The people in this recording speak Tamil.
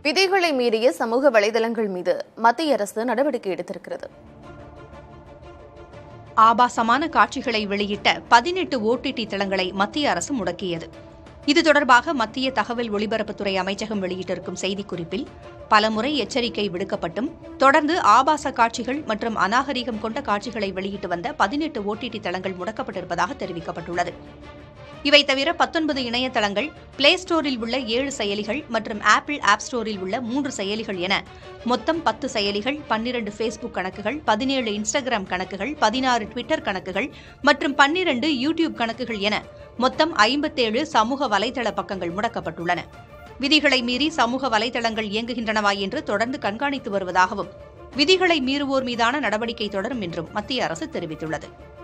விதிகளை மீறிய சமூக வலைதளங்கள் மீது மத்திய அரசு நடவடிக்கை எடுத்திருக்கிறது ஆபாசமான காட்சிகளை வெளியிட்ட பதினெட்டு ஓடிடி தளங்களை மத்திய அரசு முடக்கியது இது தொடர்பாக மத்திய தகவல் ஒலிபரப்புத்துறை அமைச்சகம் வெளியிட்டிருக்கும் செய்திக்குறிப்பில் பலமுறை எச்சரிக்கை விடுக்கப்பட்டும் தொடர்ந்து ஆபாச காட்சிகள் மற்றும் அநாகரிகம் கொண்ட காட்சிகளை வெளியிட்டு வந்த பதினெட்டு ஓடிடி தளங்கள் முடக்கப்பட்டிருப்பதாக தெரிவிக்கப்பட்டுள்ளது இவை தவிர பத்தொன்பது இணையதளங்கள் பிளே ஸ்டோரில் உள்ள ஏழு செயலிகள் மற்றும் ஆப்பிள் ஆப் ஸ்டோரில் உள்ள மூன்று செயலிகள் என மொத்தம் பத்து செயலிகள் பன்னிரண்டு ஃபேஸ்புக் கணக்குகள் பதினேழு இன்ஸ்டாகிராம் கணக்குகள் பதினாறு ட்விட்டர் கணக்குகள் மற்றும் பன்னிரண்டு யூடியூப் கணக்குகள் என மொத்தம் ஐம்பத்தேழு சமூக வலைதள பக்கங்கள் முடக்கப்பட்டுள்ளன விதிகளை மீறி சமூக வலைதளங்கள் இயங்குகின்றனவா என்று தொடர்ந்து கண்காணித்து வருவதாகவும் விதிகளை மீறுவோர் மீதான நடவடிக்கை தொடரும் என்றும் மத்திய அரசு தெரிவித்துள்ளது